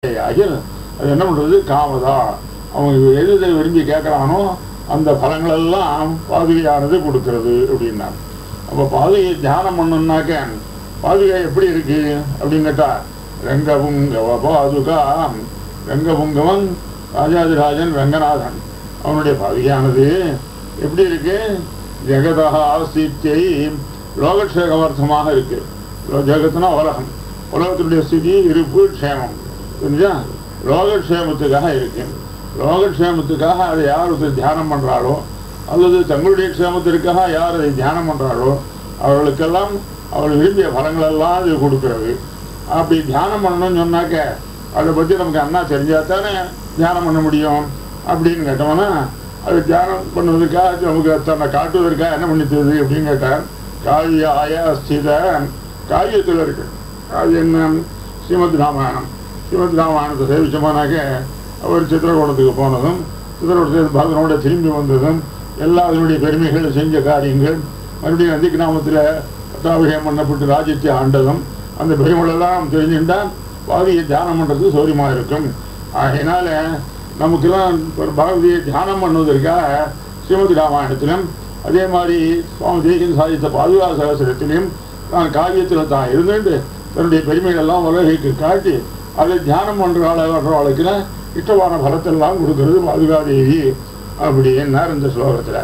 அகில் அது என்ன பண்றது காமதா அவன் எது எதை விரும்பி கேட்கறானோ அந்த பலங்களெல்லாம் பாதுகையானது கொடுக்கிறது அப்படின்னாங்க அப்போ பாதுகையை தியானம் பண்ணணும்னாக்க பாதுகை எப்படி இருக்கு அப்படின்னு கேட்டா ரங்கபுங்கவ பாதுகா ரங்கபுங்கவன் ராஜாதிராஜன் ரங்கநாதன் அவனுடைய பாதுகையானது எப்படி இருக்கு ஜெகதா ஆசித்தியை லோகக்ஷேகமர்த்தமாக இருக்கு ஜெகத்னா உலகம் உலகத்தினுடைய ஸ்திதி இருப்பு க்ஷேமம் புரிஞ்சா லோகக்ஷேமத்துக்காக இருக்கு லோகக்ஷேமத்துக்காக அதை யார் ஒருத்தர் தியானம் பண்றாளோ அல்லது தங்களுடைய க்ஷேமத்திற்காக யார் அதை தியானம் பண்றாளோ அவர்களுக்கெல்லாம் அவள் விரும்பிய பலங்கள் எல்லாம் இது கொடுக்கிறது அப்படி தியானம் பண்ணணும்னு சொன்னாக்க அதை பற்றி நமக்கு அண்ணா தெரிஞ்சா தானே தியானம் பண்ண முடியும் அப்படின்னு கேட்டோம்னா அது தியானம் பண்ணுவதற்காக நமக்கு தன்னை காட்டுவதற்காக என்ன பண்ணித்தது அப்படின்னு கேட்டார் காவிய ஆய ஸ்தித காவியத்தில் இருக்கு அது என்ன ஸ்ரீமத் ராமாயணம் ஸ்ரீமத் ராமாயணத்தை சேவிச்சோமானாக்க அவர் சித்திரகோணத்துக்கு போனதும் சித்திரகோணத்தில் பரதனோட திரும்பி வந்ததும் எல்லா அதனுடைய பெருமைகள் செஞ்ச காரியங்கள் மறுபடியும் நந்தி கிராமத்தில் பட்டாபிஷேகம் பண்ணப்பட்டு ராஜ்யத்தை ஆண்டதும் அந்த பெருமைகளெல்லாம் தெரிஞ்சுட்டா பாரதியை தியானம் பண்ணுறது சௌரியமாக இருக்கும் ஆகையினால நமக்கெல்லாம் ஒரு பாரதியை தியானம் பண்ணுவதற்காக ஸ்ரீமதி ராமாயணத்திலும் அதே மாதிரி சுவாமி தேசியன் சாதித்த பாதுகா சகசரத்திலையும் தான் காவியத்தில் தான் இருந்துட்டு தன்னுடைய பெருமைகள் எல்லாம் உலகிற்கு காட்டி அதை தியானம் பண்ணுறாளுக்கு இஷ்டமான பலத்தெல்லாம் கொடுக்கிறது பாதுகாதேவி அப்படின்னார் இந்த ஸ்லோகத்தில்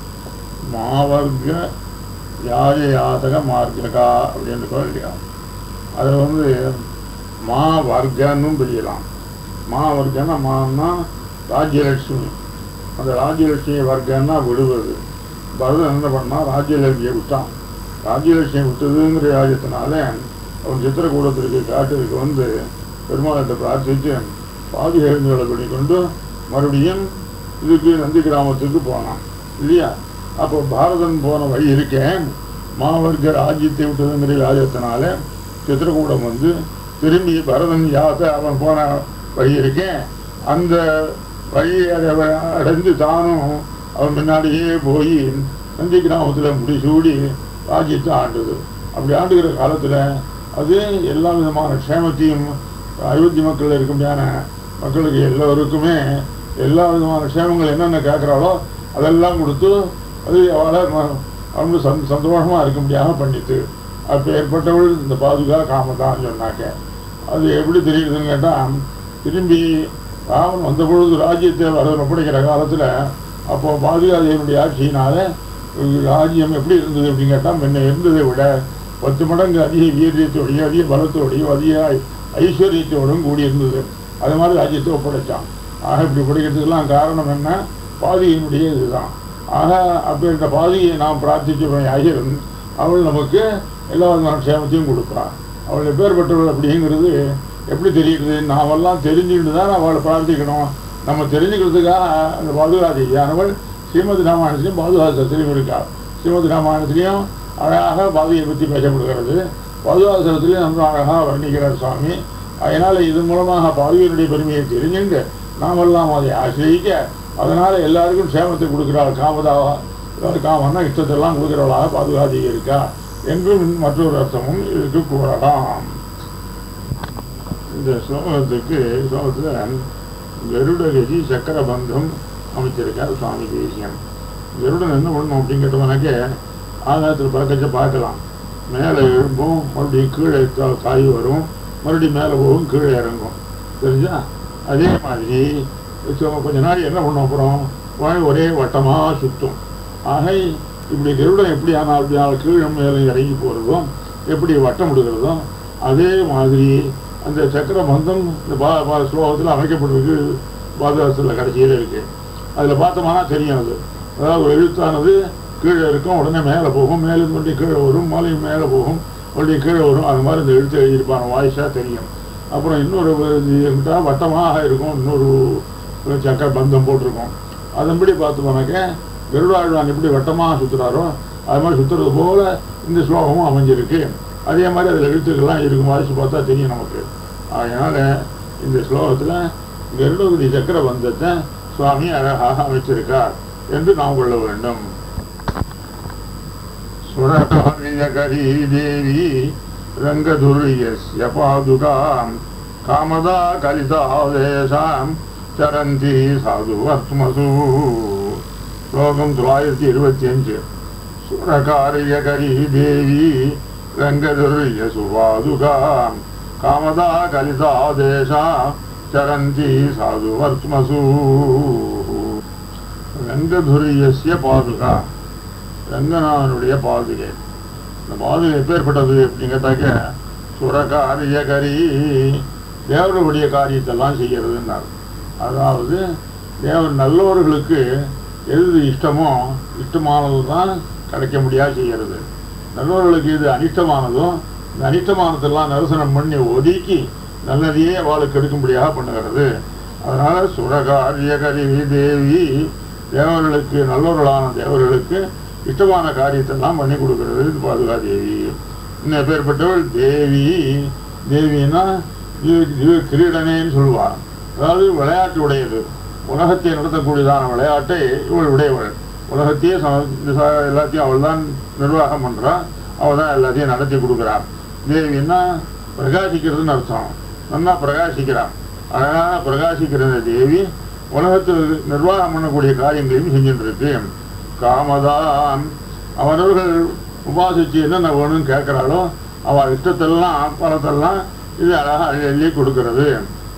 மாவர்க்க யாய யாதக மார்க்ககா அப்படின்னு சொல்லியா அது வந்து மா வர்க்கன்னு பிரியலாம் மா வர்க்கன்னா மான்னா ராஜ்யலட்சுமி அந்த ராஜ்யலட்சுமி வர்க்கன்னா விடுவது பரதன் என்ன பண்ணா ராஜ்யலட்சுமியை விட்டான் ராஜ்யலட்சுமி விட்டதுங்கிற ராஜ்யத்தினால அவன் சித்திரக்கூடத்திற்கு காட்டுறதுக்கு வந்து பெருமாள்கிட்ட பிரார்த்தித்து பாதுகாப்புகளை பண்ணி கொண்டு மறுபடியும் இதுக்கு நந்தி கிராமத்துக்கு போனான் இல்லையா அப்போ பாரதன் போன வழி இருக்கேன் மாவர்க்க ராஜ்யத்தை விட்டதுங்கிற ராஜ்யத்தினால சித்திரக்கூடம் வந்து திரும்பி பரதன் யாத்த அவன் போன வழி இருக்கேன் அந்த வழியை அடை- அடைந்து தானும் அவன் முன்னாடியே போய் நந்தி கிராமத்தில் முடிசூடி ராஜ்யத்தை ஆண்டுது அப்படி ஆண்டுகிற காலத்தில் அது எல்லா விதமான க்ஷேமத்தையும் அயோத்தி மக்கள் இருக்கும்படியான மக்களுக்கு எல்லோருக்குமே எல்லா விதமான க்ஷேமங்கள் என்னென்ன கேட்குறாளோ அதெல்லாம் கொடுத்து அது அவளை ம- அவங்க சந் சந்தோஷமாக இருக்க முடியாம பண்ணிட்டு அப்போ ஏற்பட்டவள் இந்த பாதுகா காமதான்னு சொன்னாக்க அது எப்படி தெரியுதுன்னு கேட்டால் திரும்பி ராமன் வந்த பொழுது ராஜ்யத்தை வர ஒப்படைக்கிற காலத்தில் அப்போ பாதுகாதேவனுடைய ஆட்சியினால இது ராஜ்யம் எப்படி இருந்தது அப்படின்னு கேட்டால் முன்ன இருந்ததை விட பத்து மடங்கு அதிக வீரியத்தோடையும் அதிக பலத்தோடையும் அதிக ஐஸ்வர்யத்தோடும் கூடி இருந்தது அது மாதிரி ராஜ்யத்தை ஒப்படைச்சான் ஆக இப்படி ஒப்படைக்கிறதுக்கெல்லாம் காரணம் என்ன பாதியினுடைய இதுதான் ஆக அப்பேற்பட்ட பாதியை நாம் பிரார்த்திச்சவன் ஐயரன் அவள் நமக்கு எல்லா விதமான க்ஷேமத்தையும் கொடுப்பாள் அவள் எப்பேற்பட்டவள் அப்படிங்கிறது எப்படி தெரியுது நாமெல்லாம் தெரிஞ்சுக்கிட்டு தான் அவளை பிரார்த்திக்கணும் நம்ம தெரிஞ்சுக்கிறதுக்காக அந்த பாதுகாதியானவள் ஸ்ரீமதி ராமாயணத்திலையும் பாதுகாசத்திலையும் இருக்காள் ஸ்ரீமதி ராமாயணத்திலையும் அழகாக பாதுகையை பற்றி பேசப்படுகிறது பாதுகாசத்திலையும் ரொம்ப அழகாக வர்ணிக்கிறார் சுவாமி அதனால் இதன் மூலமாக பாதுகையினுடைய பெருமையை தெரிஞ்சுண்டு நாமெல்லாம் அதை ஆசிரியிக்க அதனால் எல்லாருக்கும் சேமத்தை கொடுக்கிறாள் காமதாவா அதாவது காமன்னா இஷ்டத்தெல்லாம் கொடுக்கிறவளாக பாதுகாதி இருக்கா என்றும் மற்றொரு அர்த்தமும் இதுக்கு கூறலாம் இந்த ஸ்லோகத்துக்கு ஸ்லோகத்தில் கருடகதி சக்கரபந்தம் அமைச்சிருக்கார் சுவாமி தேசியம் கருடன் என்ன பண்ணணும் அப்படின்னு கேட்டோம்னாக்க ஆகாயத்தில் பறக்கச்ச பார்க்கலாம் மேலே எழும்பும் மறுபடியும் கீழே கா- காய் வரும் மறுபடியும் மேலே போகும் கீழே இறங்கும் தெரிஞ்சா அதே மாதிரி so கொஞ்ச நாள் என்ன பண்ண அப்புறம் வாய் ஒரே வட்டமாக சுற்றும் ஆக இப்படி கருடன் எப்படி ஆனால் அப்படி ஆனால் கீழே மேலே இறங்கி போகிறதும் எப்படி வட்டம் விடுகிறதோ அதே மாதிரி அந்த சக்கர பந்தம் இந்த பா பா ஸ்லோகத்தில் அமைக்கப்பட்டிருக்கு பாதுகாசத்தில் கடைசியில் இருக்கு அதில் பார்த்தோம்னா தெரியும் அது அதாவது ஒரு எழுத்தானது கீழே இருக்கும் உடனே மேலே போகும் மேலே மறுபடியும் கீழே வரும் மலையும் மேலே போகும் மறுபடியும் கீழே வரும் அது மாதிரி இந்த எழுத்து எழுதியிருப்பான வாய்ஸாக தெரியும் அப்புறம் இன்னொரு இது இருந்தா வட்டமாக இருக்கும் இன்னொரு ஒரு சக்கர பந்தம் போட்டிருக்கும் அதன்படி பார்த்தோம்னாக்க கருடாழ்வான் எப்படி வட்டமாக சுற்றுறாரோ அது மாதிரி சுற்றுறது போல இந்த ஸ்லோகமும் அமைஞ்சிருக்கு அதே மாதிரி அதில் எழுத்துக்கள்லாம் இருக்கும் வாய்ஸ் பார்த்தா தெரியும் நமக்கு அதனால் இந்த ஸ்லோகத்தில் கருடகுதி சக்கர பந்தத்தை சுவாமி அழகாக அமைச்சிருக்கார் என்று நாம் கொள்ள வேண்டும் சுரகாமியகரி தேவி ரங்கதுரியஸ்ய பாதுகாம் காமதா கலிதாதேசாம் சரந்தி சாது வர்த்மசு ஸ்லோகம் தொள்ளாயிரத்தி இருபத்தி அஞ்சு சுரகாரியகரி தேவி ரங்கதுர்ய சுவாதுகாம் காமதா கலிதாதேசா சரந்தி சாது வர்த்மசு ரங்கதுரியஸ்ய பாதுகா ரங்கநாதனுடைய பாதுகை இந்த பாதுகை எப்பேற்பட்டது அப்படின்னு கேட்டாக்க சுரகாரியகரி தேவருடைய காரியத்தெல்லாம் செய்கிறதுன்னார் அதாவது தேவர் நல்லவர்களுக்கு எது இஷ்டமோ இஷ்டமானது தான் கிடைக்க முடியாது செய்கிறது நல்லவர்களுக்கு இது அனிஷ்டமானதும் இந்த அனிஷ்டமானதெல்லாம் நரசனம் பண்ணி ஒதுக்கி நல்லதையே அவளுக்கு எடுக்கும்படியாக பண்ணுகிறது அதனால சுரகாரியகரி தேவி தேவர்களுக்கு நல்லவர்களான தேவர்களுக்கு இஷ்டமான காரியத்தெல்லாம் பண்ணி கொடுக்கிறது இது பாதுகா தேவி இன்னும் பேர்பட்டவள் தேவி தேவின்னா திவ்ய- திவ்ய கிரீடனேன்னு சொல்லுவார் அதாவது விளையாட்டு உடையது உலகத்தை நடத்தக்கூடியதான விளையாட்டை இவள் உடையவள் உலகத்தையே சம- இந்த ச- எல்லாத்தையும் அவள் தான் நிர்வாகம் பண்றா அவள் தான் எல்லாத்தையும் நடத்தி கொடுக்குறாள் தேவின்னா பிரகாசிக்கிறதுன்னு அர்த்தம் நல்லா பிரகாசிக்கிறான் அழகாக பிரகாசிக்கிற இந்த தேவி உலகத்தில் நிர்வாகம் பண்ணக்கூடிய காரியங்களையும் செஞ்சுட்டு இருக்கு காமதான் அவரவர்கள் உபாசிச்சு என்னென்ன வேணும்னு கேட்கிறாளோ அவள் இஷ்டத்தெல்லாம் பணத்தெல்லாம் இது அழகாக அள்ளி அள்ளி கொடுக்கிறது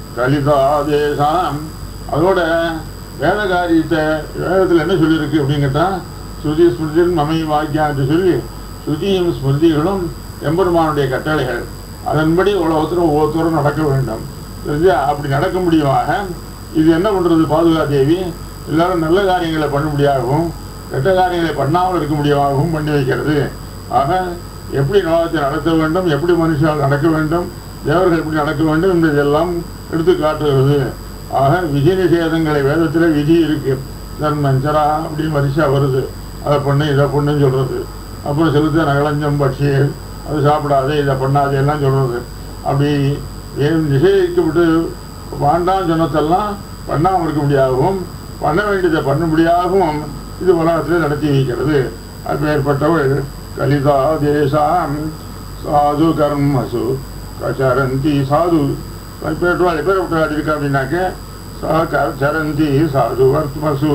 கலிதாதேசம் அதோட வேத காரியத்தை வேதத்தில் என்ன சொல்லியிருக்கு அப்படின்னு கேட்டால் ஸ்ருதி ஸ்மிருதியும் மமை வாக்கியான்னு சொல்லி ஸ்ருதியும் ஸ்மிருதிகளும் எம்பெருமானுடைய கட்டளைகள் அதன்படி உலகத்தில் ஒவ்வொருத்தரும் நடக்க வேண்டும் தெரிஞ்சு அப்படி நடக்க முடியுமாக இது என்ன பண்றது பாதுகா தேவி எல்லாரும் நல்ல காரியங்களை பண்ணும்படியாகவும் கெட்ட காரியங்களை பண்ணாமல் இருக்க முடியாகவும் பண்ணி வைக்கிறது ஆக எப்படி நோகத்தை நடத்த வேண்டும் எப்படி மனுஷர்கள் நடக்க வேண்டும் தேவர்கள் எப்படி நடக்க வேண்டும் என்பதெல்லாம் எடுத்து காட்டுகிறது ஆக விதி நிஷேதங்களை வேதத்தில் விதி இருக்கு தர்மஞ்சரா அப்படின்னு வரிசா வருது அதை பண்ணு இதை பண்ணுன்னு சொல்றது அப்புறம் செலுத்த நகலஞ்சம் பட்சி அது சாப்பிடாதே இதை பண்ணாதே எல்லாம் சொல்றது அப்படி ஏன் நிஷேதிக்கப்பட்டு வேண்டாம் சொன்னதெல்லாம் பண்ணாமல் இருக்க முடியாகவும் பண்ண வேண்டியதை பண்ணும்படியாகவும் இது உலகத்தில் நடத்தி வைக்கிறது அப்பேற்பட்டவள் கலிதா தேசாம் சாது கர்மசு கச்சரந்தி சாது பேட்டுவாள் எப்பேற்பட்ட இருக்கா அப்படின்னாக்க சா க- சரந்தி சாது வர்த்மசு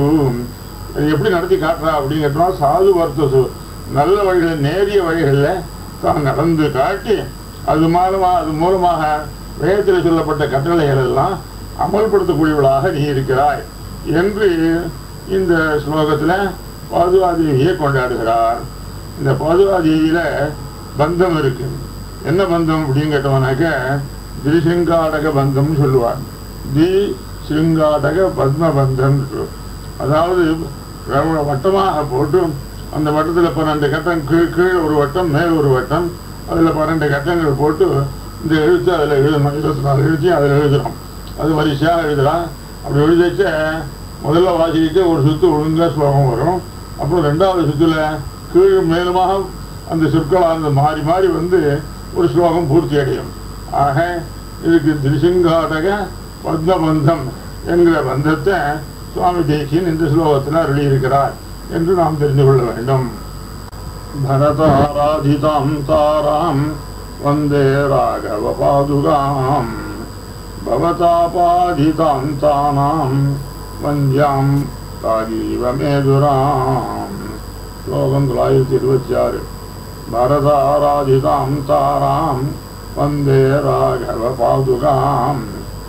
இது எப்படி நடத்தி காட்டுறா அப்படின்னு கேட்டோம்னா சாது வர்த்தசு நல்ல வழிகளில் நேரிய வழிகளில் தான் நடந்து காட்டி அது மூலமாக அது மூலமாக வேதத்தில் சொல்லப்பட்ட கட்டளைகள் எல்லாம் அமல்படுத்தக்கூடியவளாக நீ இருக்கிறாய் என்று இந்த ஸ்லோகத்தில் பாதுகாதேவியை கொண்டாடுகிறார் இந்த பாதுகாதேவியில பந்தம் இருக்கு என்ன பந்தம் அப்படின்னு கேட்டோம்னாக்க திரிசிங்காடக பந்தம்னு சொல்லுவார் தி சிங்காடக பத்ம பந்தம் அதாவது ரவ- வட்டமாக போட்டு அந்த வட்டத்தில் பன்னெண்டு கட்டம் கீழ் கீழ் ஒரு வட்டம் மேல் ஒரு வட்டம் அதில் பன்னெண்டு கட்டங்கள் போட்டு இந்த எழுத்து அதில் எழுதணும் இருபத்தி நாலு எழுத்தையும் அதில் எழுதுறோம் அது வரிசையாக எழுதலாம் அப்படி எழுதி வச்ச முதல்ல வாசிக்கிட்டு ஒரு சுத்து ஒழுங்கா ஸ்லோகம் வரும் அப்புறம் ரெண்டாவது சுத்துல கீழ் மேலுமாக அந்த சொற்களானது மாறி மாறி வந்து ஒரு ஸ்லோகம் பூர்த்தி அடையும் ஆக இதுக்கு திருசிங்காடக பத்மபந்தம் என்கிற பந்தத்தை சுவாமி தேசியன் இந்த ஸ்லோகத்தில் அருளியிருக்கிறார் என்று நாம் தெரிந்து கொள்ள வேண்டும் பரதாராதிதாம் தாராம் வந்தே ராகவ பாதுகாம் भवतापाधितां तानां वन्द्यां ராஜீவமேதுராம் ஸ்லோகம் தொள்ளாயிரத்தி இருபத்தி ஆறு பரதாராதிதாம் தாராம் வந்தே ராகவ பாதுகாம்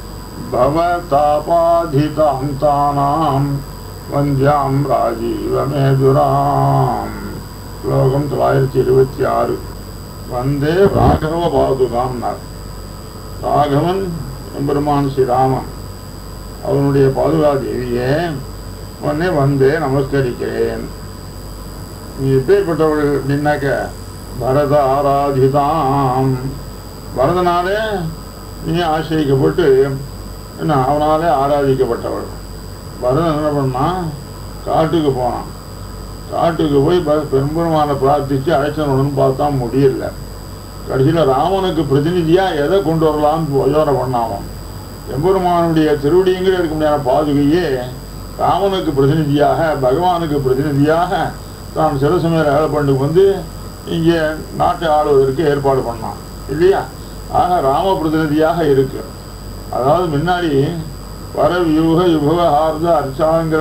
பவதாபாதிதாம் தானாம் வந்தியாம் ராஜீவமேதுராம் ஸ்லோகம் தொள்ளாயிரத்தி இருபத்தி ஆறு வந்தே ராகவ பாதுகாம் ராகவன் எம்பெருமான் ஸ்ரீராமன் அவனுடைய பாதுகா தேவியே உடனே வந்து நமஸ்கரிக்கிறேன் நீ எப்பேற்பட்டவள் அப்படின்னாக்க பரத ஆராதிதாம் பரதனாலே நீ ஆசிரியக்கப்பட்டு என்ன அவனாலே ஆராதிக்கப்பட்டவள் பரதன் என்ன பண்ணான் காட்டுக்கு போனான் காட்டுக்கு போய் ப- பெரும்பெருமானை பிரார்த்திச்சு அழைச்சனுடன் பார்த்தா முடியல கடைசியில் ராமனுக்கு பிரதிநிதியா எதை கொண்டு வரலாம்னு யோசனை பண்ணாமன் எம்பெருமானுடைய திருவடிங்கிற இருக்க முடியாத பாதுகையே ராமனுக்கு பிரதிநிதியாக பகவானுக்கு பிரதிநிதியாக தான் சிறசுமேல ஏழப்பண்டு வந்து இங்கே நாட்டை ஆளுவதற்கு ஏற்பாடு பண்ணான் இல்லையா ஆக ராம பிரதிநிதியாக இருக்கு அதாவது முன்னாடி வர யூக யுக ஆர்த அர்ச்சாங்கிற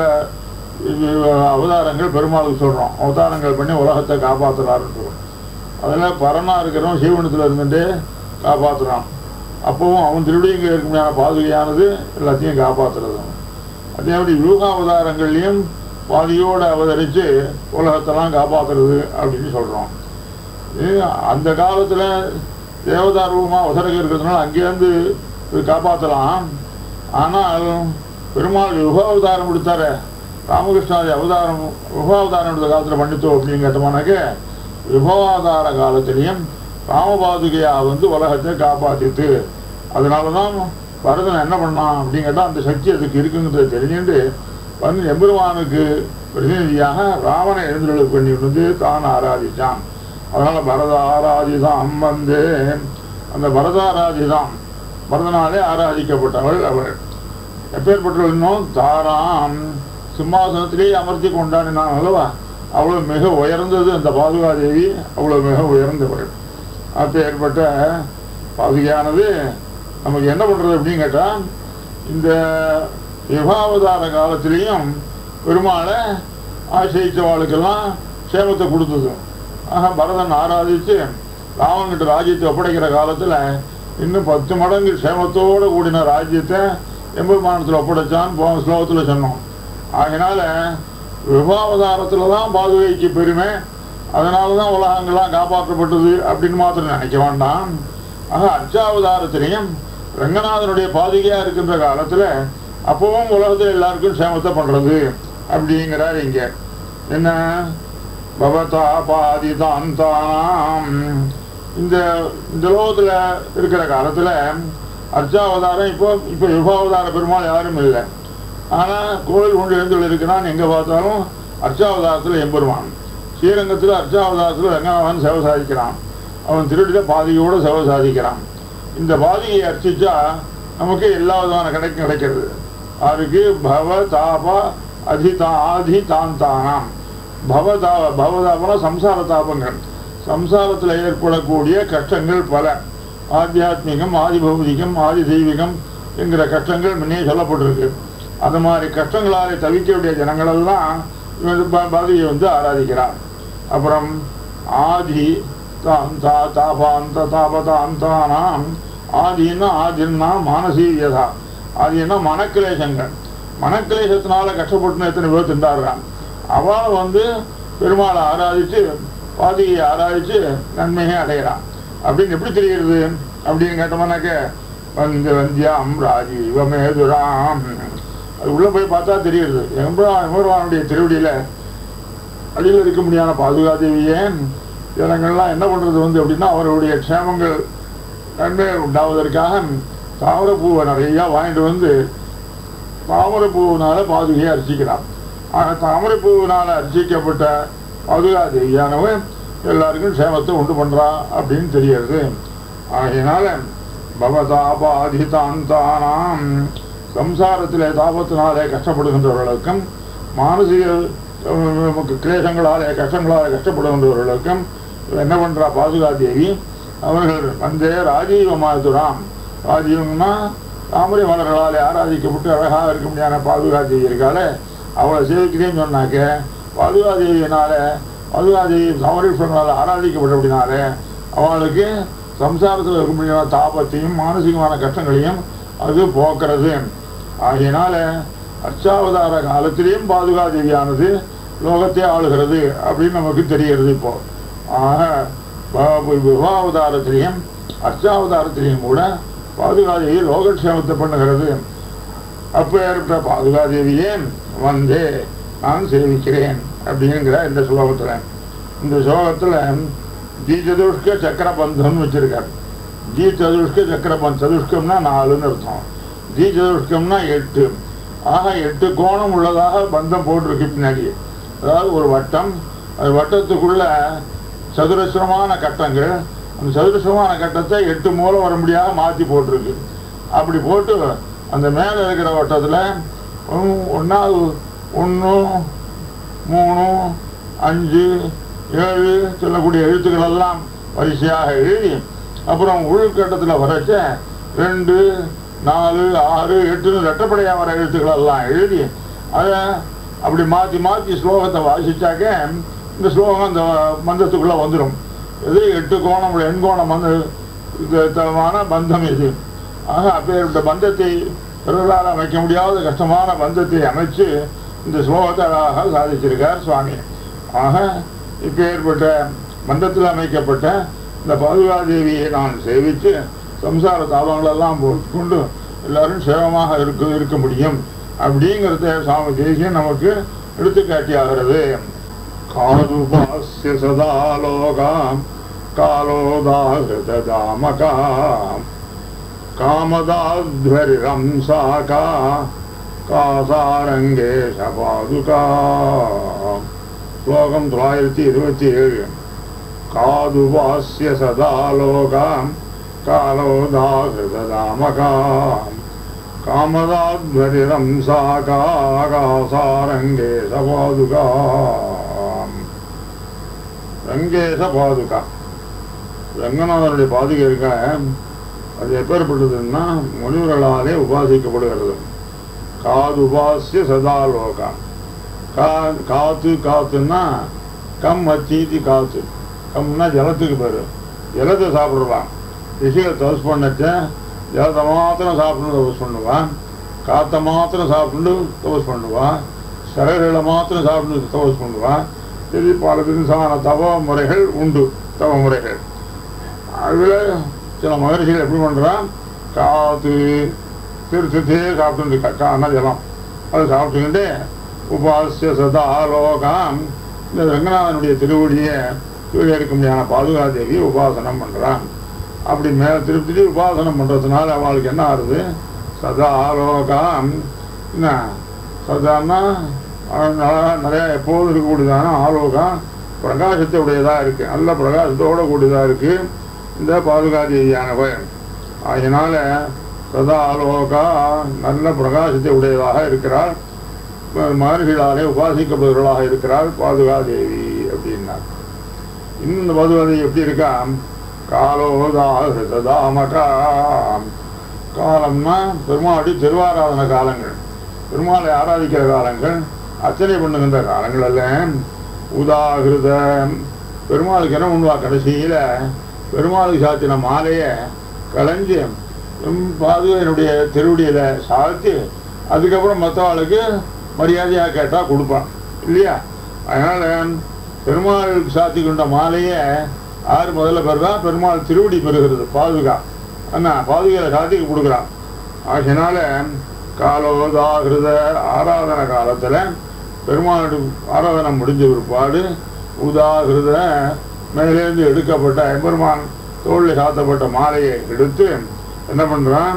அவதாரங்கள் பெருமாளுக்கு சொல்கிறோம் அவதாரங்கள் பண்ணி உலகத்தை காப்பாற்றுறாருன்னு அதில் பரனா இருக்கிறவன் சீவனத்தில் இருந்துட்டு காப்பாற்றுறான் அப்பவும் அவன் திருடிங்க இருக்குமையான பாதுகையானது எல்லாத்தையும் காப்பாற்றுறது அதே மாதிரி யூகாவதாரங்கள்லையும் பாதியோடு அவதரித்து உலகத்தெல்லாம் காப்பாற்றுறது அப்படின்னு சொல்கிறோம் அந்த காலத்தில் தேவதாரூபமாக அவசரகம் இருக்கிறதுனால அங்கேருந்து இது காப்பாற்றலாம் ஆனால் பெருமாள் யுகாவதாரம் எடுத்தார ராமகிருஷ்ணாதி அவதாரம் யுகாவதாரம் எடுத்த காலத்தில் பண்ணித்தோம் அப்படின்னு கேட்டோம்னாக்க யுகாவதார காலத்திலையும் ராமபாதுகையா வந்து உலகத்தை காப்பாற்றிட்டு அதனால தான் பரதன் என்ன பண்ணான் அப்படின்னு கேட்டால் அந்த சக்தி அதுக்கு இருக்குங்கிறத தெரிஞ்சுட்டு வந்து எம்பெருமானுக்கு பிரதிநிதியாக ராவணை எழுந்துள்ள பண்ணி வந்து தான் ஆராதிச்சான் அதனால பரத ஆராதிதான் வந்து அந்த பரத ஆராதிதான் பரதனாலே ஆராதிக்கப்பட்டவள் அவள் எப்பேற்பட்டவள் இன்னும் தாராம் சிம்மாசனத்திலேயே அமர்த்தி கொண்டாடினான் அல்லவா அவ்வளவு மிக உயர்ந்தது அந்த பாதுகாதேவி அவ்வளவு மிக உயர்ந்தவள் அப்பேற்பட்ட பாதுகையானது நமக்கு என்ன பண்றது அப்படின்னு கேட்டா இந்த யுகாவதார காலத்திலையும் பெருமாளை ஆசிரியச்சவாளுக்கெல்லாம் சேமத்தை கொடுத்தது ஆக பரதன் ஆராதிச்சு ராவன்கிட்ட ராஜ்யத்தை ஒப்படைக்கிற காலத்தில் இன்னும் பத்து மடங்கு சேமத்தோடு கூடின ராஜ்யத்தை எம்பெருமானத்தில் ஒப்படைச்சான்னு போன ஸ்லோகத்தில் சொன்னோம் ஆகினால விபாவதாரத்தில் தான் பாதுகைக்கு பெருமை அதனால தான் உலகங்கள்லாம் காப்பாற்றப்பட்டது அப்படின்னு மாத்திரம் நினைக்க வேண்டாம் ஆக அர்ச்சாவதாரத்திலையும் ரங்கநாதனுடைய பாதுகையாக இருக்கின்ற காலத்தில் அப்பவும் உலகத்தில் எல்லாருக்கும் சேமத்தை பண்ணுறது அப்படிங்கிறார் இங்கே என்ன பவதா பாதிதான் தானாம் இந்த இந்த லோகத்தில் இருக்கிற காலத்தில் அர்ச்சாவதாரம் இப்போ இப்போ யுகாவதார பெருமாள் யாரும் இல்லை ஆனால் கோவில் கொண்டு எழுந்துள்ள இருக்கிறான் எங்கே பார்த்தாலும் அர்ச்சாவதாரத்தில் எம்பெருமான் ஸ்ரீரங்கத்தில் அர்ச்சாவதாரத்தில் ரங்கநாதன் சேவை சாதிக்கிறான் அவன் திருடியில் பாதியோடு சேவை சாதிக்கிறான் இந்த பாதியை அர்ச்சிச்சா நமக்கு எல்லா விதமான கிடைக்கும் கிடைக்கிறது அதுக்கு பவ தாப அதிதா ஆதி தான் தானாம் பவதாப பவதாபனா சம்சார தாபங்கள் சம்சாரத்தில் ஏற்படக்கூடிய கஷ்டங்கள் பல ஆத்தியாத்மிகம் ஆதி பௌதிகம் ஆதி தெய்வீகம் என்கிற கஷ்டங்கள் முன்னே சொல்லப்பட்டிருக்கு அது மாதிரி கஷ்டங்களாலே தவிக்கக்கூடிய ஜனங்களெல்லாம் இவன் பாதியை வந்து ஆராதிக்கிறார் அப்புறம் ஆதி தான் தா தாபாந்த தாபதாந்தானாம் ஆதின்னா ஆதின்னா மானசீயதா ஆதின்னா மனக்கிலேசங்கள் மனக்கிலேசத்தினால கஷ்டப்பட்டு எத்தனை பேர் திண்டாடுறான் அவள் வந்து பெருமாளை ஆராதிச்சு பாதியை ஆராதிச்சு நன்மையை அடைகிறான் அப்படின்னு எப்படி தெரிகிறது அப்படின்னு கேட்டோம்னாக்க வந்து வந்தியாம் ராஜீவமேதுராம் அது உள்ள போய் பார்த்தா தெரியுது எம்பெருமானுடைய திருவடியில அடியில் இருக்க முடியாத பாதுகாதேவியே ஜனங்கள்லாம் என்ன பண்றது வந்து அப்படின்னா அவர்களுடைய க்ஷேமங்கள் நன்மை உண்டாவதற்காக தாமரப்பூவை நிறையா வாங்கிட்டு வந்து தாமரப்பூவினால பாதுகையை அர்ச்சிக்கிறான் ஆக தாமரைப்பூவினால அர்ச்சிக்கப்பட்ட பாதுகாதேவியானவன் எல்லாருக்கும் சேமத்தை உண்டு பண்றா அப்படின்னு தெரிகிறது ஆகையினால பவதாபாதிதாந்தானாம் சம்சாரத்திலே தாபத்தினாலே கஷ்டப்படுகின்றவர்களுக்கும் மானசிக கிளேசங்களாலே கஷ்டங்களாலே கஷ்டப்படுகின்றவர்களுக்கும் என்ன பண்றா பாதுகாதேவி அவர்கள் வந்தே ராஜீவமாதுராம் ராஜீவம்னா தாமரை மலர்களாலே ஆராதிக்கப்பட்டு அழகாக இருக்க முடியாத பாதுகாதேவி இருக்காளே அவளை சேவிக்கிறேன்னு சொன்னாக்க பாதுகாதேவியினால பாதுகாதேவி சமரீஸ்வரனால் ஆராதிக்கப்பட்டபடினால அவளுக்கு சம்சாரத்தில் இருக்க முடியாத தாபத்தையும் மானசிகமான கஷ்டங்களையும் அது போக்குறது ஆகையினால அர்ச்சாவதார காலத்திலேயும் பாதுகாதேவியானது லோகத்தை ஆளுகிறது அப்படின்னு நமக்கு தெரிகிறது இப்போ ஆக விவாவதாரத்திலையும் அர்ச்சாவதாரத்திலையும் கூட பாதுகாதேவி லோகக்ஷேமத்தை பண்ணுகிறது அப்போ ஏற்பட்ட பாதுகாதேவியே வந்தே நான் சேவிக்கிறேன் அப்படிங்கிற இந்த ஸ்லோகத்தில் இந்த ஸ்லோகத்தில் ஜி சதுஷ்க சக்கரபந்தம்னு வச்சிருக்காரு ஜி சதுஷ்க சக்கரபந்த் சதுஷ்கம்னா நாலுன்னு அர்த்தம் ஜி சதுஷ்கம்னா எட்டு ஆக எட்டு கோணம் உள்ளதாக பந்தம் போட்டிருக்கு பின்னாடி அதாவது ஒரு வட்டம் அது வட்டத்துக்குள்ள சதுரஸ்ரமான கட்டங்கள் அந்த சதுரஸ்ரமான கட்டத்தை எட்டு மூலம் வர முடியாத மாற்றி போட்டிருக்கு அப்படி போட்டு அந்த மேலே இருக்கிற வட்டத்தில் ஒன்றாவது ஒன்று மூணு அஞ்சு ஏழு சொல்லக்கூடிய எழுத்துக்கள் எல்லாம் வரிசையாக எழுதி அப்புறம் உள்கட்டத்தில் வரைச்ச ரெண்டு நாலு ஆறு எட்டுன்னு ரெட்டப்படையாக வர எழுத்துக்கள் எல்லாம் எழுதி அதை அப்படி மாற்றி மாற்றி ஸ்லோகத்தை வாசிச்சாக்க இந்த ஸ்லோகம் அந்த மந்தத்துக்குள்ளே வந்துடும் இது எட்டு கோணம் எண்கோணம் வந்து இது தரமான பந்தம் இது ஆக அப்பேற்பட்ட பந்தத்தை பிறரால் அமைக்க முடியாத கஷ்டமான பந்தத்தை அமைச்சு இந்த ஸ்லோகத்தை அழகாக சாதிச்சிருக்கார் சுவாமி ஆக இப்பேற்பட்ட பந்தத்தில் அமைக்கப்பட்ட இந்த பாதுகாதேவியை நான் சேவித்து சம்சார தாபங்களெல்லாம் போட்டுக்கொண்டு எல்லாரும் சேவமாக இருக்க இருக்க முடியும் அப்படிங்கிறத சுவாமி தேசியம் நமக்கு எடுத்துக்காட்டியாகிறது காதுபாஸ்ய சதாலோகாம் காலோதாகிருதாமகாம் காமதாத்வரிரம்சாகா காசாரங்கேஷ பாதுகா ஸ்லோகம் தொள்ளாயிரத்தி இருபத்தி ஏழு காதுவாஸ்ய சதாலோகாம் காலோதாகிருதாமகாம் காமதாத்வரிரம்சாகா காசாரங்கேஷ பாதுகா ரங்கேச பாதுகா ரங்கநாதனுடைய பாதுகை இருக்க அது எப்பேற்பட்டதுன்னா முனிவர்களாலே உபாசிக்கப்படுகிறது காது உபாசிய சதாலோகா கா காத்து காத்துன்னா கம் அத்தீதி காத்து கம்னா ஜலத்துக்கு பேர் ஜலத்தை சாப்பிடலாம் ரிஷிகள் தவஸ் பண்ணச்ச ஜலத்தை மாத்திரம் சாப்பிட்டு தவஸ் பண்ணுவான் காற்றை மாத்திரம் சாப்பிட்டு தவஸ் பண்ணுவான் சரகளை மாத்திரம் சாப்பிட்டு தவஸ் பண்ணுவான் இது பல விதமான தவ முறைகள் உண்டு தவ முறைகள் அதில் சில மகரிஷிகள் எப்படி பண்ணுறான் காத்து திருத்தே சாப்பிட்டு காண ஜலம் அதை சாப்பிட்டுக்கிட்டு உபாசிய சதா லோகம் இந்த ரங்கநாதனுடைய திருவடியை கீழே இருக்க முடியாத பாதுகாதேவி உபாசனம் பண்ணுறான் அப்படி மேலே திருப்பதி உபாசனம் பண்ணுறதுனால அவளுக்கு என்ன ஆகுது சதா லோகம் என்ன சதான்னா நிறையா எப்போதும் இருக்கக்கூடியதான ஆலோகம் பிரகாசத்தை உடையதாக இருக்குது நல்ல பிரகாசத்தோடு கூடியதாக இருக்குது இந்த பாதுகாதேவியானவர் அதனால சதா ஆலோகா நல்ல பிரகாசத்தை உடையதாக இருக்கிறார் மகர்ஷிகளாலே உபாசிக்கப்படுவர்களாக இருக்கிறார் பாதுகாதேவி அப்படின்னார் இன்னும் இந்த பாதுகாதேவி எப்படி இருக்கா காலோதாமகா காலம்னா பெருமாடி திருவாராதன காலங்கள் பெருமாளை ஆராதிக்கிற காலங்கள் அர்ச்சனை பண்ணுகின்ற காலங்கள் அல்ல உதாகிருத பெருமாளுக்கு என்ன பண்ணுவா கடைசியில் பெருமாளுக்கு சாத்தின மாலையை களைஞ்சு பாதுகையினுடைய திருவடியில் சாத்தி அதுக்கப்புறம் மற்றவாளுக்கு மரியாதையாக கேட்டால் கொடுப்பான் இல்லையா அதனால் பெருமாளுக்கு சாத்தி கொண்ட மாலையை யார் முதல்ல பெறுறா பெருமாள் திருவடி பெறுகிறது பாதுகா அண்ணா பாதுகையில் சாத்தி கொடுக்குறான் ஆகினால காலோதாகிருத ஆராதனை காலத்தில் பெருமாளுடைய ஆராதனை முடிஞ்ச பிற்பாடு உதாகிருத மேலேருந்து எடுக்கப்பட்ட எம்பெருமான் தோளில் சாத்தப்பட்ட மாலையை எடுத்து என்ன பண்ணுறான்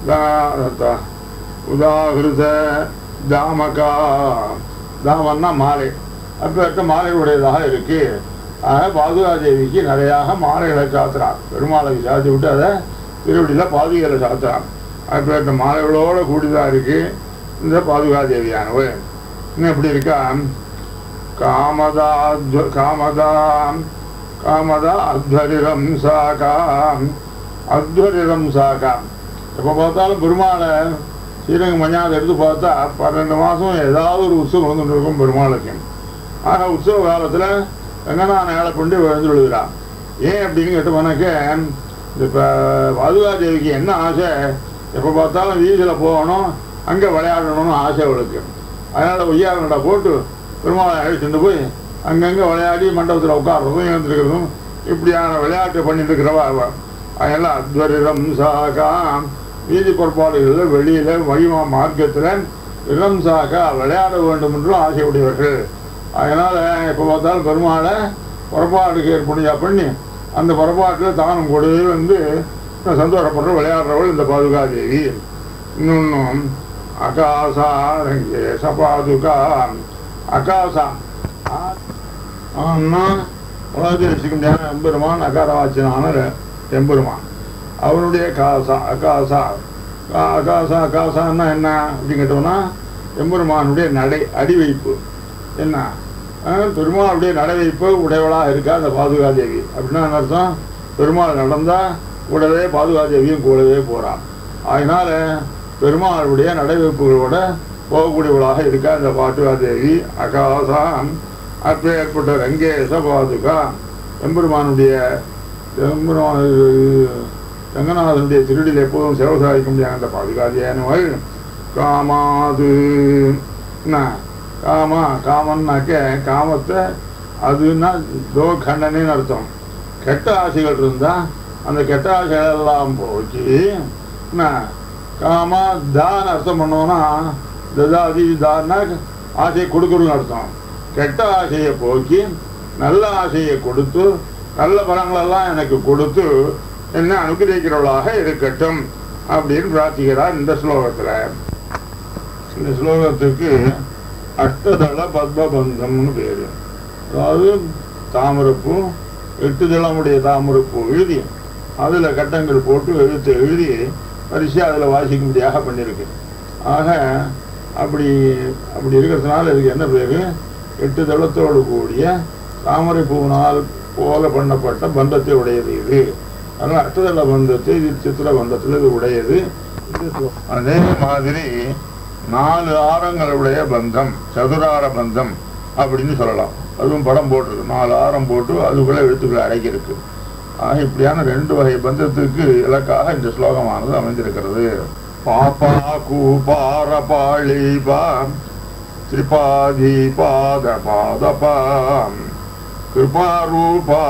உதாகிருத தாமகா தாமன்னா மாலை அப்பேற்ற மாலை உடையதாக இருக்கு ஆக பாதுகாதேவிக்கு நிறையாக மாலைகளை சாத்துறான் பெருமாளைக்கு சாத்தி விட்டு அதை திருவடியில் பாதுகையில் சாத்துறான் அப்பேற்ற மாலைகளோடு கூடிதான் இருக்கு இந்த பாதுகாதேவியானவர் இன்னும் எப்படி இருக்கா காமதா காமதா காமதா அத்வரிரம் சாகாம் அத்வரிரம் சாகாம் எப்போ பார்த்தாலும் பெருமாளை ஸ்ரீரங்க மஞ்சாதை எடுத்து பார்த்தா பன்னெண்டு மாதம் ஏதாவது ஒரு உற்சவம் வந்துட்டு இருக்கும் பெருமாளுக்கு ஆனால் உற்சவ காலத்தில் ரங்கநாதன் ஏழை கொண்டு விழுந்து விழுகிறான் ஏன் அப்படின்னு கேட்டோம்னாக்க இந்த இப்போ பாதுகா தேவிக்கு என்ன ஆசை எப்போ பார்த்தாலும் வீதியில் போகணும் அங்கே விளையாடணும்னு ஆசை அவளுக்கு அதனால் ஒய்யாரண்டா போட்டு பெருமாளை அழைச்சிட்டு போய் அங்கங்கே விளையாடி மண்டபத்தில் உட்கார்றதும் எழுந்திருக்கிறதும் இப்படியான விளையாட்டு பண்ணிட்டு இருக்கிறவா அவள் அதெல்லாம் அத்வரிடம் சாகாம் வீதி புறப்பாடுகளில் வெளியில் வழிமா மார்க்கத்தில் இளம் சாக்கா விளையாட வேண்டும் என்றும் ஆசையுடையவர்கள் அதனால் எப்போ பார்த்தாலும் பெருமாளை புறப்பாடுக்கு ஏற்படுஞ்சா பண்ணி அந்த புறப்பாட்டில் தானும் கூடவே வந்து சந்தோஷப்படுற விளையாடுறவள் இந்த பாதுகாதேவி இன்னொன்றும் அகாசா ரங்கேச பாதுகா அகாசா ஆனா உலகத்தில் வச்சுக்க முடியாத எம்பெருமான் அகாரவாச்சனான எம்பெருமான் அவனுடைய காசா அகாசா அகாசா அகாசான்னா என்ன அப்படின்னு கேட்டோம்னா எம்பெருமானுடைய நடை அடிவைப்பு என்ன பெருமாளுடைய நடவைப்பு உடையவளாக இருக்கா அந்த பாதுகாதேவி அப்படின்னா என்ன அர்த்தம் பெருமாள் நடந்தா கூடவே பாதுகாதேவியும் கூடவே போகிறான் அதனால பெருமாளுடைய நடைவைப்புகளோட போகக்கூடியவளாக இருக்கா இந்த பாட்டுகாதேவி அகாசாம் அப்பேற்பட்ட ரங்கேச பாதுகா எம்பெருமானுடைய எம்பெருமான் ரங்கநாதனுடைய திருடியில் எப்போதும் சேவை சாதிக்க முடியாத அந்த பாதுகாதியானவள் காமாது என்ன காமா காமன்னாக்க காமத்தை அதுன்னா தோ கண்டனேன்னு அர்த்தம் கெட்ட ஆசைகள் இருந்தா அந்த கெட்ட ஆசைகள் எல்லாம் போச்சு என்ன காமா தான் அர்த்தம் பண்ணோம்னா ததாதி தான்னா ஆசையை கொடுக்கணும்னு அர்த்தம் கெட்ட ஆசையை போக்கி நல்ல ஆசையை கொடுத்து நல்ல பலங்களெல்லாம் எனக்கு கொடுத்து என்ன அனுகிரகிக்கிறவளாக இருக்கட்டும் அப்படின்னு பிரார்த்திக்கிறார் இந்த ஸ்லோகத்துல இந்த ஸ்லோகத்துக்கு அஷ்டதள பத்மபந்தம்னு பேரு அதாவது தாமரப்பூ எட்டு தளமுடைய தாமரப்பூ எழுதி அதில் கட்டங்கள் போட்டு எழுத்து எழுதி வரிசையாக அதில் வாசிக்கும்படியாக பண்ணியிருக்கு ஆக அப்படி அப்படி இருக்கிறதுனால இதுக்கு என்ன பேரு எட்டு தளத்தோடு கூடிய தாமரை பூவினால் போல பண்ணப்பட்ட பந்தத்தை உடையது இது அதனால் அஷ்டதள பந்தத்தை இது சித்திர பந்தத்தில் இது உடையது அதே மாதிரி நாலு ஆரங்களுடைய பந்தம் சதுரார பந்தம் அப்படின்னு சொல்லலாம் அதுவும் படம் போட்டிருக்கு நாலு ஆரம் போட்டு அதுக்குள்ள எழுத்துக்களை அடக்கியிருக்கு ஆக இப்படியான ரெண்டு வகை பந்தத்துக்கு இலக்காக இந்த ஸ்லோகமானது அமைந்திருக்கிறது பாப்பா கூபார பாழிபா திரிபாதி பாத பாதபாம் கிருபாரூபா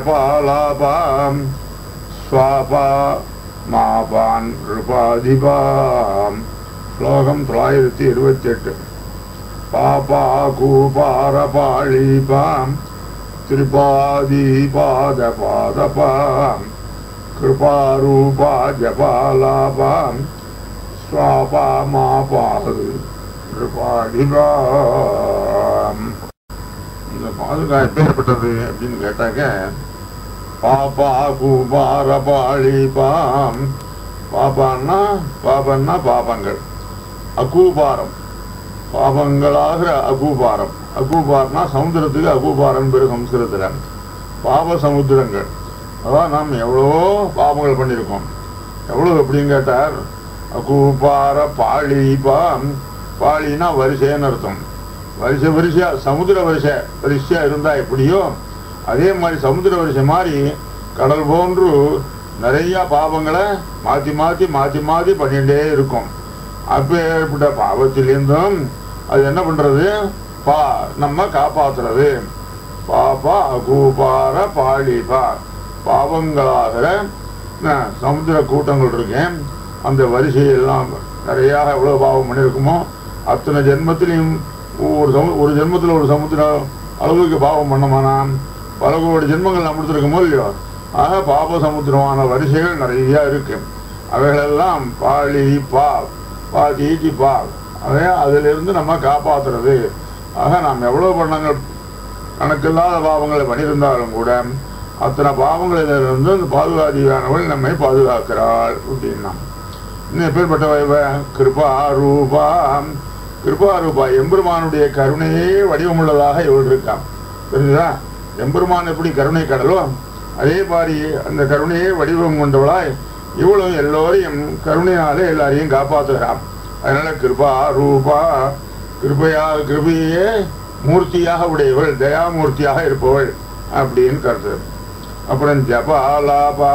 ஜபாலாபாம் ஸ்வாபா மாபான் ருபாதிபாம் ஸ்லோகம் தொள்ளாயிரத்தி இருபத்தி எட்டு பாபா கூபார பாழிபாம் திரிபாதி பாத பாதபாம் கிருபாரூபா ஜபாலாபாம் ஸ்வாபா மாபாது ருபாதிபாம் இந்த பாதுகா எப்பேற்பட்டது அப்படின்னு கேட்டாக்க பாபா கூபார பாழிபாம் பாபான்னா பாபன்னா பாபங்கள் அகூபாரம் பாபங்களாகிற அகூபாரம் அகூபாரம்னா சமுத்திரத்துக்கு அகூபாரம் பேரு சம்ஸ்கிருதத்தில் பாப சமுத்திரங்கள் அதான் நாம் எவ்வளவோ பாபங்கள் பண்ணியிருக்கோம் எவ்வளவு எப்படின்னு கேட்டார் அகூபார பாழிபாம் பாழினா வரிசைன்னு அர்த்தம் வரிசை வரிசையா சமுத்திர வரிசை வரிசையா இருந்தா எப்படியோ அதே மாதிரி சமுத்திர வரிசை மாதிரி கடல் போன்று நிறைய பாவங்களை மாத்தி மாத்தி மாத்தி மாத்தி பண்ணிட்டே இருக்கும் அப்பேற்பட்ட பாவத்திலிருந்தும் அது என்ன பண்றது பா நம்ம காப்பாத்துறது பாபா அகூபார பாலிபா பாவங்களாகிற அஹ், சமுத்திர கூட்டங்கள் இருக்கேன் அந்த வரிசையெல்லாம் நிறைய எவ்வளவு பாவம் பண்ணியிருக்குமோ அத்தனை ஜென்மத்திலையும் ஒரு சமு ஒரு ஜென்மத்தில் ஒரு சமுத்திர அளவுக்கு பாவம் பண்ணமானாம் பல கோடி ஜென்மங்கள் நம்ம எடுத்திருக்கோமோ இல்லையோ ஆக பாப சமுத்திரமான வரிசைகள் நிறைய இருக்கு அவைகளெல்லாம் பாலி பா பா தீட்டி பா அதை அதிலிருந்து நம்ம காப்பாத்துறது ஆக நாம் எவ்வளவு பண்ணங்கள் கணக்கில்லாத பாவங்களை பண்ணியிருந்தாலும் கூட அத்தனை பாவங்களிலிருந்து அந்த பாதுகாதியானவள் நம்மை பாதுகாக்கிறாள் அப்படின்னா இன்னும் எப்பேற்பட்ட இவ கிருபா ரூபா கிருபா ரூபா எம்பெருமானுடைய கருணையே வடிவமுள்ளதாக இவள் இருக்கான் தெரிஞ்சுதா எம்பெருமான் எப்படி கருணை கடலோ அதே மாதிரி அந்த கருணையே வடிவம் கொண்டவளாய் இவளும் எல்லோரையும் கருணையாலே எல்லாரையும் காப்பாத்துகிறான் அதனால கிருபா ரூபா கிருபையா கிருபையே மூர்த்தியாக உடையவள் தயாமூர்த்தியாக இருப்பவள் அப்படின்னு கருத்து அப்புறம் ஜபாலாபா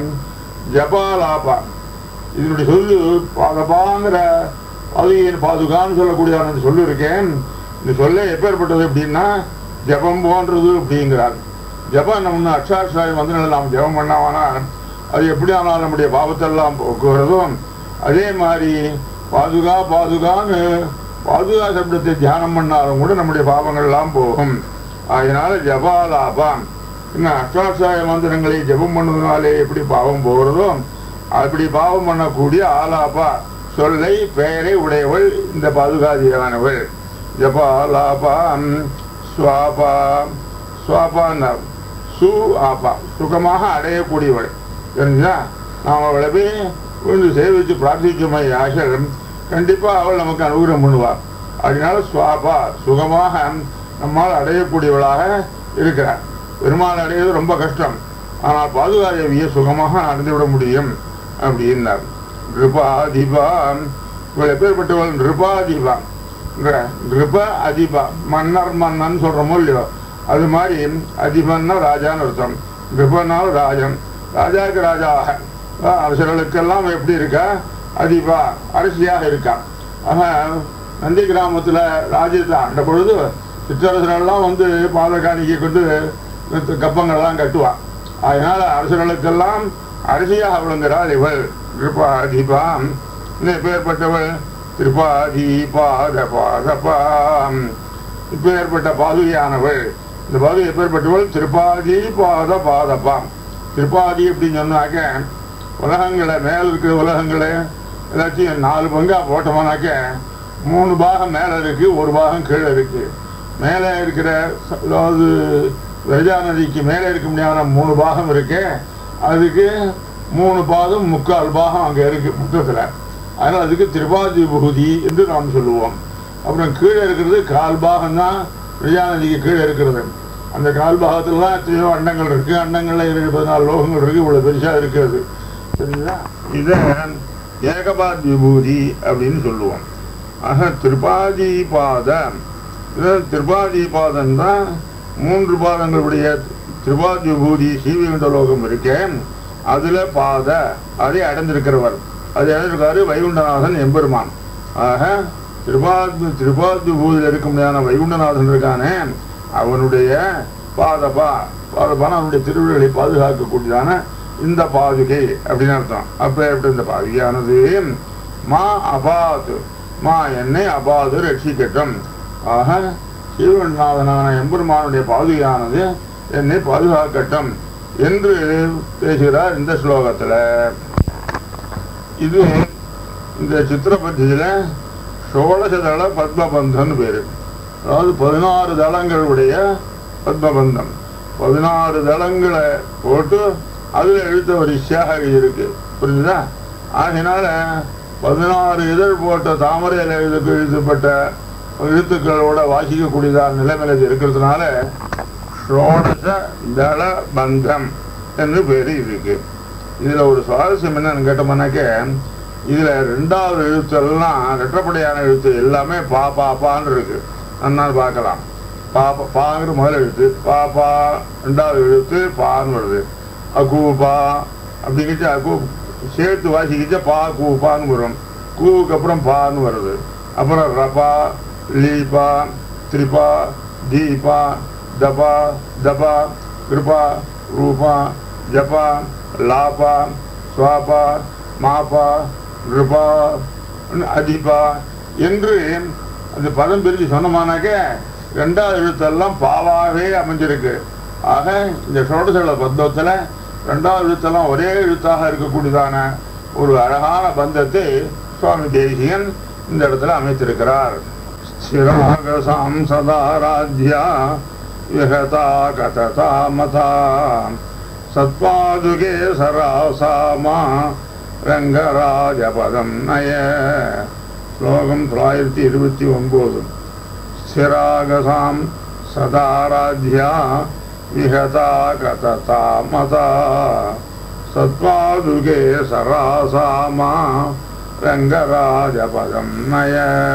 ஜபாலாபா இதனுடைய சொல்லு பாதபாங்கிற பாதுகையின் பாதுகான்னு சொல்லக்கூடிய அந்த சொல்லு இருக்கேன் இந்த சொல்ல எப்பேற்பட்டது அப்படின்னா ஜபம் போன்றது அப்படிங்கிறார் ஜபம் நம்ம அக்ஷாட்சாயம் வந்து நாம் ஜபம் பண்ணாமனா அது எப்படி ஆனாலும் நம்முடைய பாவத்தெல்லாம் போக்குகிறதும் அதே மாதிரி பாதுகா பாதுகான்னு பாதுகா சப்தத்தை தியானம் பண்ணாலும் கூட நம்முடைய பாவங்கள் எல்லாம் போகும் அதனால ஜபாலாபாம் இன்னும் அஷ்டாட்சாய மந்திரங்களை ஜபம் பண்ணுவதனாலே எப்படி பாவம் போகிறதோ அப்படி பாவம் பண்ணக்கூடிய ஆலாபா சொல்லை பெயரை உடையவள் இந்த பாதுகாதியானவள் ஜபாலாபா ஸ்வாபா ஸ்வாபான்னா சு ஆபா சுகமாக அடையக்கூடியவள் தெரிஞ்சுதா நாம் அவளை போய் விழுந்து சேவித்து பிரார்த்திக்குமே ஆசல் கண்டிப்பா அவள் நமக்கு அனுகிரகம் பண்ணுவாள் அதனால சுவாபா சுகமாக நம்மால் அடையக்கூடியவளாக இருக்கிறார் பெருமாள் அடைவது ரொம்ப கஷ்டம் ஆனால் பாதுகாதேவியை சுகமாக நடந்துவிட முடியும் அப்படின்னார் நிருபாதிபாம் இவள் எப்பேற்பட்டவள் நிருபாதிபாம் நிருப அதிபா மன்னர் மன்னன் சொல்றோமோ இல்லையோ அது மாதிரி அதிபன்னா ராஜான்னு அர்த்தம் நிருபனால் ராஜன் ராஜாக்கு ராஜாவாக அஹ் அரசர்களுக்கெல்லாம் எப்படி இருக்கா அதிபா அரசியாக இருக்கான் ஆக நந்தி கிராமத்துல ராஜ்யத்தை ஆண்ட பொழுது சிற்றரசர்கள்லாம் வந்து பாதகாணிக்கை கொண்டு கப்பங்கள்லாம் கட்டுவான் அதனால அரசர்களுக்கெல்லாம் அரசியாக விளங்குகிறாள் இவள் திருப்பாதிபாம் இப்பேற்பட்டவள் திருப்பாதி பாத பாதபாம் இப்பேற்பட்ட பாதுகையானவள் இந்த பாதுகை எப்பேற்பட்டவள் திருப்பாதி பாத பாதபாம் திருப்பாதி அப்படின்னு சொன்னாக்க உலகங்களை மேல இருக்கிற உலகங்களை எல்லாத்தையும் நாலு பங்கா போட்டோம்னாக்க மூணு பாகம் மேல இருக்கு ஒரு பாகம் கீழே இருக்கு மேலே இருக்கிற ச- அதாவது விரஜா நதிக்கு மேலே இருக்க முடியாத மூணு பாகம் இருக்கு அதுக்கு மூணு பாதம் முக்கால் பாகம் அங்க இருக்கு மொத்தத்துல அதனால அதுக்கு திரிபாதி விபூதி என்று நாம் சொல்லுவோம் அப்புறம் கீழே இருக்கிறது கால் பாகம் தான் விரஜா நதிக்கு கீழே இருக்கிறது அந்த கால் பாகத்துல தான் எத்தனையோ அண்டங்கள் இருக்கு அண்டங்கள்ல இருக்கு பதினாலு லோகங்கள் இருக்கு இவ்வளவு பெருசா இருக்கிறது சரிங்களா இத ஏகபாத் விபூதி அப்படின்னு சொல்லுவோம் ஆக திருப்பாதி பாதம் இது திருப்பாதி பாதம் தான் மூன்று பாதங்களுடைய திருப்பாதி விபூதி சீவிகுண்ட லோகம் இருக்கேன் அதுல பாத அதை அடைந்திருக்கிறவர் அது அடைந்திருக்காரு வைகுண்டநாதன் எம்பெருமான் ஆக திருபாதி திருப்பாதி விபூதியில் இருக்க முடியாத வைகுண்டநாதன் இருக்கானே அவனுடைய பாதபா பாதபான அவனுடைய திருவிழலை பாதுகாக்கக்கூடியதான இந்த பாதுகை அப்படின்னு அர்த்தம் அப்ப எப்படி இந்த பாதுகையானது மா அபாத் மா என்னை அபாது ரட்சிக்கட்டும் ஆக சீவநாதனான எம்பெருமானுடைய பாதுகையானது என்னை பாதுகாக்கட்டும் என்று பேசுகிறார் இந்த ஸ்லோகத்துல இது இந்த சித்திரபத்தியில ஷோடசதள பத்மபந்தன் பேரு அதாவது பதினாறு தளங்களுடைய பத்மபந்தம் பதினாறு தளங்களை போட்டு அதுல எழுத்த வரிசையாக இருக்கு புரிஞ்சுதா ஆகினால பதினாறு இதழ் போட்ட தாமரையில் எழுது எழுதப்பட்ட எழுத்துக்களோட வாசிக்கக்கூடியதான நிலைமையில இது இருக்கிறதுனால ஷோடச தள பந்தம் என்று பேரு இருக்கு இதுல ஒரு சுவாரஸ்யம் என்னன்னு கேட்டோம்னாக்க இதுல ரெண்டாவது எழுத்தெல்லாம் ரெட்டப்படையான எழுத்து எல்லாமே பா பா பான்னு இருக்கு நான் பார்க்கலாம் பா பா- பாங்கிற முதல் எழுத்து பா பா ரெண்டாவது எழுத்து பான்னு வருது அகு பா அப்படிங்கிட்டு அகு சேர்த்து வாசிக்கிச்சா பா கூ பான்னு வரும் கூவுக்கு அப்புறம் பான்னு வருது அப்புறம் ரபா லீபா திரிபா தீபா தபா தபா கிருபா ரூபா ஜபா லாபா சுவாபா மாபா கிருபா அதிபா என்று அந்த பதம் பிரித்து சொன்னோமானாக்க ரெண்டாவது எழுத்தெல்லாம் பாவாகவே அமைஞ்சிருக்கு ஆக இந்த சோடசல பந்தத்துல ரெண்டாவது எழுத்தெல்லாம் ஒரே எழுத்தாக இருக்கக்கூடியதான ஒரு அழகான பந்தத்தை சுவாமி தேசியன் இந்த இடத்துல அமைத்திருக்கிறார் ஸ்திராகசாம் சதாராத்யா விஹதா கததா மதா சத்பாதுகே சராசாமா ரங்கராஜபதம் நய ஸ்லோகம் தொள்ளாயிரத்தி இருபத்தி ஒன்பது ஸ்திராகசாம் சதாராத்யா விஹதா கததா மதா சத்பாதுகே சராசாமா ரங்கராஜபதம் நய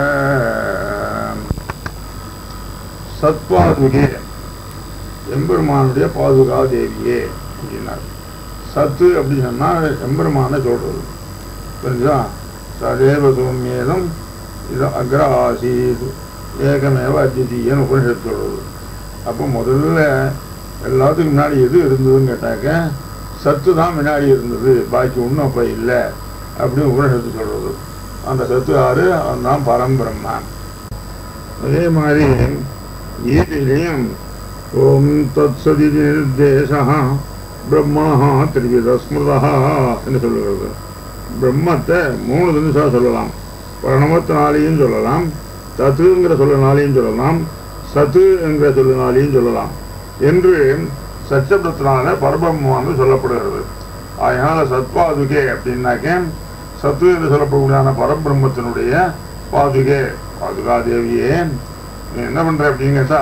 சத்பாதுகே எம்பெருமானுடைய பாதுகா தேவியே அப்படின்னார் சத்து அப்படின்னு சொன்னா எம்பெருமான சொல்றது புரிஞ்சா சதேவ சௌமியேதம் இது அக்ரஹாசீத் ஏகமேவ அத்விதீயன் உபனிஷத்து சொல்றது அப்போ முதல்ல எல்லாத்துக்கும் முன்னாடி எது இருந்ததுன்னு கேட்டாக்க சத்து தான் முன்னாடி இருந்தது பாக்கி ஒன்றும் அப்போ இல்லை அப்படின்னு உபனிஷத்து சொல்றது அந்த சத்து யாரு அவன் தான் பரம்பிரம்மான் அதே மாதிரி கீதையிலையும் ஓம் தத் சதி நிர்தேசா பிரம்மணா திரிவித ஸ்மிருதா என்று சொல்லுகிறது பிரம்மத்தை மூணு தினசா சொல்லலாம் பிரணவத்தினாலேயும் சொல்லலாம் தத்துங்கிற சொல்லினாலையும் சொல்லலாம் சத்து என்கிற சொல்லினாலையும் சொல்லலாம் என்று சச்சப்தத்தினால பரபிரம்மமானது சொல்லப்படுகிறது அதனால சத்பாதுகே அப்படின்னாக்க சத்து என்று சொல்லப்படக்கூடியதான பரபிரம்மத்தினுடைய பாதுகே பாதுகா தேவியே நீ என்ன பண்ற அப்படின்னு கேட்டா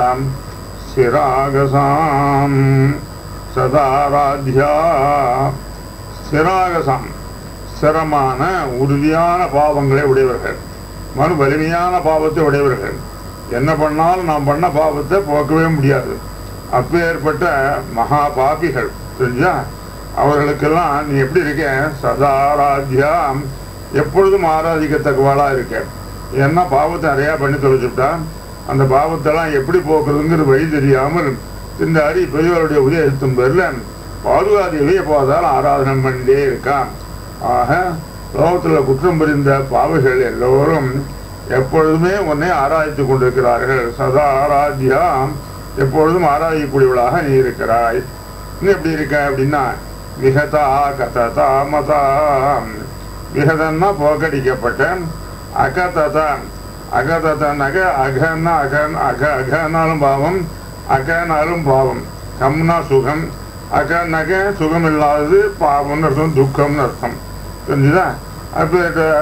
சிராகசாம் சதாராத்யா ஸ்திராகசாம் சிரமான உறுதியான பாவங்களை உடையவர்கள் மனு வலிமையான பாவத்தை உடையவர்கள் என்ன பண்ணாலும் நாம் பண்ண பாவத்தை போக்கவே முடியாது அப்பேற்பட்ட மகா பாபிகள் தெரிஞ்சா அவர்களுக்கெல்லாம் நீ எப்படி இருக்க சதாராத்யா எப்பொழுதும் ஆராதிக்கத்தக்கவாளா இருக்க என்ன பாவத்தை நிறையா பண்ணி தொலைச்சுட்டா அந்த பாவத்தெல்லாம் எப்படி போக்குறதுங்கிற வழி தெரியாமல் இந்த அரி பெரியவருடைய உதயத்தின் பேரில் பாதுகாதேவியை போதால் ஆராதனை பண்ணிட்டே இருக்கான் ஆக லோகத்தில் குற்றம் புரிந்த பாவைகள் எல்லோரும் எப்பொழுதுமே உன்னை ஆராய்த்து கொண்டிருக்கிறார்கள் சதா ஆராத்யா எப்பொழுதும் ஆராயக்கூடியவளாக நீ இருக்கிறாய் நீ எப்படி இருக்க அப்படின்னா விகதா கததா மதா விகதன்னா போக்கடிக்கப்பட்ட அகததா அகததனாக அகன்னா அகன் அக அகனாலும் பாவம் அகனாலும் பாவம் கம்னா சுகம் அகநக சுகம் இல்லாதது பாவம்னு அர்த்தம் துக்கம்னு அர்த்தம் தெரிஞ்சுதா அப்போ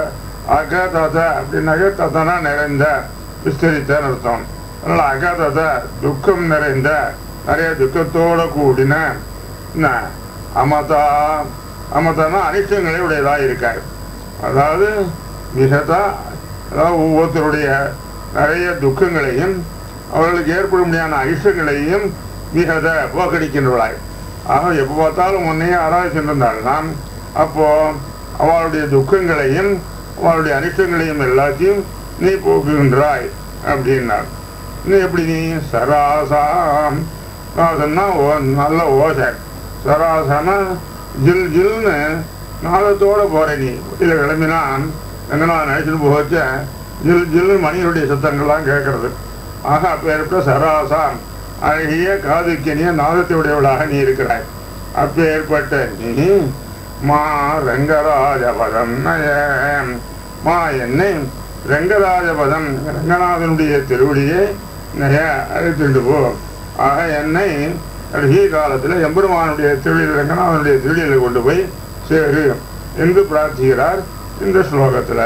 அக தத அப்படின்னாக்க ததனா நிறைந்த விஸ்தரித்தன்னு அர்த்தம் அதனால அக தத துக்கம் நிறைந்த நிறைய துக்கத்தோட கூடின என்ன அமதா அமதானா அனிஷ்டங்களை உடையதாக இருக்கார் அதாவது மிகதா அதாவது ஒவ்வொருத்தருடைய நிறைய துக்கங்களையும் அவர்களுக்கு ஏற்பட முடியாத அனிஷ்டங்களையும் மிகத போக்கடிக்கின்றவளாய் ஆக எப்போ பார்த்தாலும் உன்னையே ஆராய்ச்சிருந்தாள்லாம் அப்போ அவளுடைய துக்கங்களையும் அவளுடைய அனிஷ்டங்களையும் எல்லாத்தையும் நீ போக்குகின்றாய் அப்படின்னார் நீ எப்படி நீ சராசாம் சொன்னா ஓ நல்ல ஓசை சராசனா ஜில் ஜில்னு நாளத்தோட போற நீ இதில் கிளம்பினான் எங்கன்னா நினைச்சுட்டு போச்ச ஜில் ஜில் மணிகளுடைய சத்தங்கள்லாம் கேட்கறது ஆக அப்பேற்பட்ட சராசாம் அழகிய காதுக்கினிய நாதத்தை உடையவளாக நீ இருக்கிறாய் அப்பேற்பட்ட நீ மா ரங்கராஜபதம் நயம் மா என்னை ரங்கராஜபதம் ரங்கநாதனுடைய திருவடியை நய அழைத்துண்டு போ ஆக என்னை கடைசி காலத்தில் எம்பெருமானுடைய திருவடியில் ரங்கநாதனுடைய திருவடியில் கொண்டு போய் சேரு என்று பிரார்த்திக்கிறார் இந்த ஸ்லோகத்தில்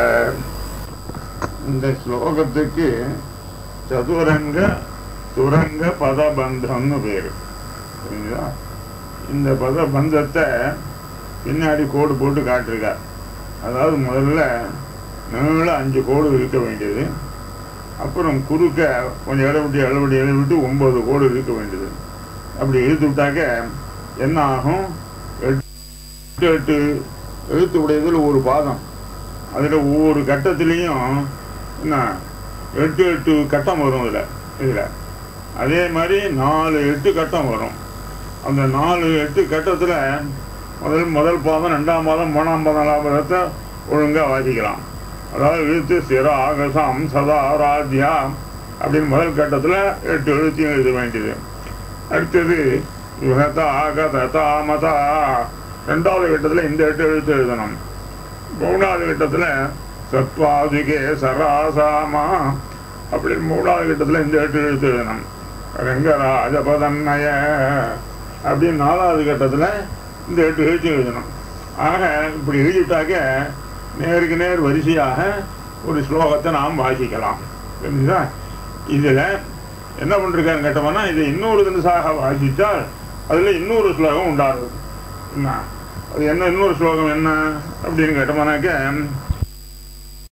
இந்த ஸ்லோகத்துக்கு சதுரங்க துரங்க பதபந்தம்னு பேர் சரிங்களா இந்த பதபந்தத்தை பின்னாடி கோடு போட்டு காட்டிருக்கார் அதாவது முதல்ல நீள அஞ்சு கோடு இருக்க வேண்டியது அப்புறம் குறுக்க கொஞ்சம் இடம் விட்டு இடம் விட்டு இடம் விட்டு ஒன்பது கோடு இருக்க வேண்டியது அப்படி இழுத்து விட்டாக்க என்ன ஆகும் எட்டு எட்டு எழுத்து உடையதில் ஒரு பாதம் அதில் ஒவ்வொரு கட்டத்துலேயும் என்ன எட்டு எட்டு கட்டம் வரும் இதில் இதில் அதே மாதிரி நாலு எட்டு கட்டம் வரும் அந்த நாலு எட்டு கட்டத்தில் முதல் முதல் பாதம் ரெண்டாம் பாதம் மூணாம் பாதம் நாலாம் பாதத்தை ஒழுங்காக வாசிக்கலாம் அதாவது இழுத்து சிர ஆகசம் சதா ராஜ்யா அப்படின்னு முதல் கட்டத்தில் எட்டு எழுத்தையும் எழுத வேண்டியது அடுத்தது யுகதா ஆகதா மதா ரெண்டாவது கட்டத்தில் இந்த எட்டு எழுத்து எழுதணும் மூணாவது கட்டத்தில் சத்வாதிகே சராசாமா அப்படி மூணாவது கட்டத்தில் இந்த எட்டு எழுத்து எழுதணும் ரங்கராஜபதன்னய அப்படின்னு நாலாவது கட்டத்தில் இந்த எட்டு எழுத்து எழுதணும் ஆக இப்படி எழுதிட்டாக்க நேருக்கு நேர் வரிசையாக ஒரு ஸ்லோகத்தை நாம் வாசிக்கலாம் தெரிஞ்சுதா இதில் என்ன பண்ணிருக்கான்னு கேட்டோம்னா இதை இன்னொரு தினசாக வாசித்தால் அதில் இன்னொரு ஸ்லோகம் உண்டாகுது என்ன அது என்ன இன்னொரு ஸ்லோகம் என்ன அப்படின்னு கேட்டோம்னாக்க